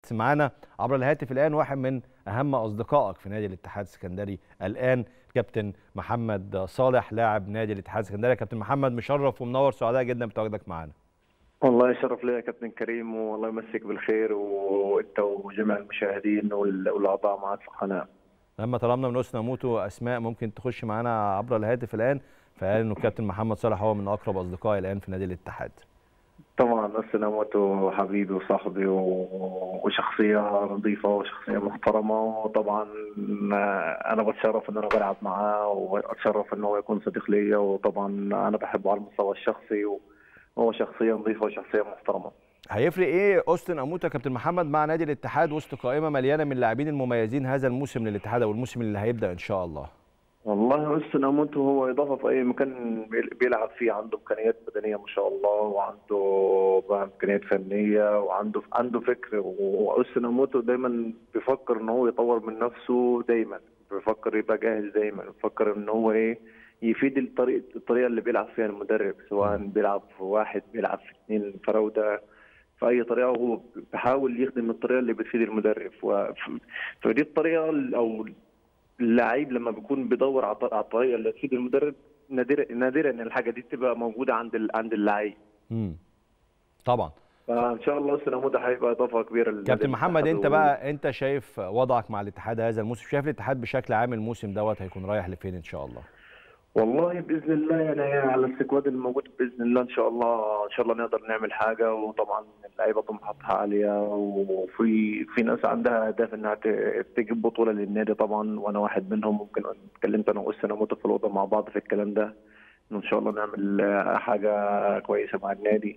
معانا عبر الهاتف الان واحد من اهم اصدقائك في نادي الاتحاد السكندري الان كابتن محمد صالح لاعب نادي الاتحاد السكندري كابتن محمد مشرف ومنور سعداء جدا بتواجدك معانا والله يشرف لي يا كابتن كريم والله يمسك بالخير وانت وجميع المشاهدين والاعضاء معك في القناه لما طلبنا من اسنا موتو اسماء ممكن تخش معانا عبر الهاتف الان فقال انه الكابتن محمد صالح هو من اقرب اصدقائي الان في نادي الاتحاد طبعا أسنا موتو حبيبي وصاحبي وشخصية نظيفة وشخصية محترمة وطبعا أنا بتشرف إن أنا بلعب معاه وأتشرف إنه هو يكون صديق ليا وطبعا أنا بحبه على المستوى الشخصي وهو شخصية نظيفة وشخصية محترمة. هيفرق ايه اوستن اموتا كابتن محمد مع نادي الاتحاد وسط قائمه مليانه من اللاعبين المميزين هذا الموسم للاتحاد او الموسم اللي هيبدا ان شاء الله والله حسن امونتو هو اضافه في اي مكان بيلعب فيه عنده امكانيات بدنيه ما شاء الله وعنده امكانيات فنيه وعنده عنده فكر وحسن امونتو دايما بيفكر ان هو يطور من نفسه دايما بيفكر يبقى جاهز دايما بيفكر ان هو ايه يفيد الطريقه الطريقه اللي بيلعب فيها المدرب سواء بيلعب في واحد بيلعب في اثنين فراوده في اي طريقه هو بيحاول يخدم الطريقه اللي بتفيد المدرب فدي الطريقه او اللعيب لما بيكون بيدور على الطريقه اللي تفيد المدرب نادرا نادرا ان الحاجه دي تبقى موجوده عند عند اللعيب. امم طبعا. فان شاء الله سنموده هيبقى اضافه كبيره كابتن محمد انت بقى انت شايف وضعك مع الاتحاد هذا الموسم شايف الاتحاد بشكل عام الموسم دوت هيكون رايح لفين ان شاء الله؟ والله باذن الله يعني على السكواد الموجود باذن الله ان شاء الله ان شاء الله نقدر نعمل حاجه وطبعا اللعيبه طموحاتها عاليه وفي في ناس عندها اهداف انها تجيب بطوله للنادي طبعا وانا واحد منهم ممكن اتكلمت انا واسنا موت في الاوضه مع بعض في الكلام ده ان شاء الله نعمل حاجه كويسه مع النادي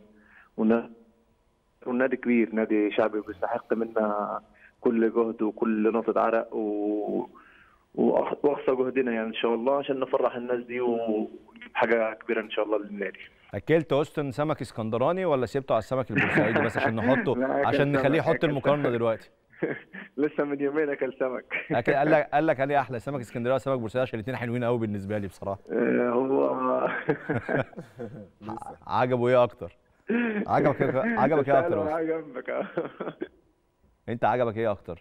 والنادي كبير نادي شعبي بيستحق منا كل جهد وكل نقطه عرق و واقصى جهدنا يعني ان شاء الله عشان نفرح الناس دي ونجيب حاجه كبيره ان شاء الله للنادي. اكلت اوستن سمك اسكندراني ولا سيبته على السمك البورسعيدي بس عشان نحطه عشان نخليه يحط المقارنه دلوقتي؟ لسه من يومين اكل سمك أكل قال لك قال لك عليه احلى سمك اسكندريه ولا سمك بورسعيد عشان الاثنين حلوين قوي بالنسبه لي بصراحه. هو عجبه ايه اكتر؟ عجبك عجبك ايه اكتر؟ عجبك انت عجبك ايه اكتر؟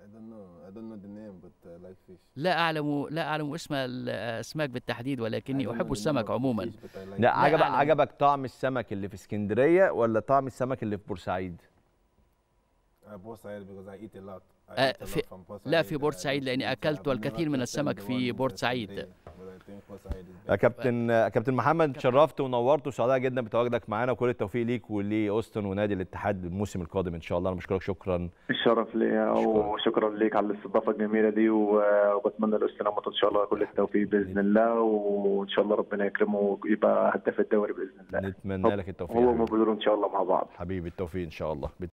لا اعلم لا اعلم اسم الاسماك بالتحديد ولكني احب السمك عموما لا عجبك عجبك طعم السمك اللي في اسكندريه ولا طعم السمك اللي في بورسعيد؟ بورسعيد because I eat a lot. I آه eat a في lot from Port لا Said. في بورسعيد لاني اكلت الكثير من السمك في بورسعيد يا كابتن كابتن محمد اتشرفت ونورت وسعداء جدا بتواجدك معانا وكل التوفيق ليك ولأوستن ونادي الاتحاد الموسم القادم ان شاء الله انا بشكرك شكرا الشرف ليا وشكرا ليك على الاستضافه الجميله دي وبتمنى لاوستن ان شاء الله كل التوفيق باذن الله وان شاء الله ربنا يكرمه ويبقى هداف الدوري باذن الله نتمنى لك التوفيق هو حبيبي. ومبذور ان شاء الله مع بعض حبيبي التوفيق ان شاء الله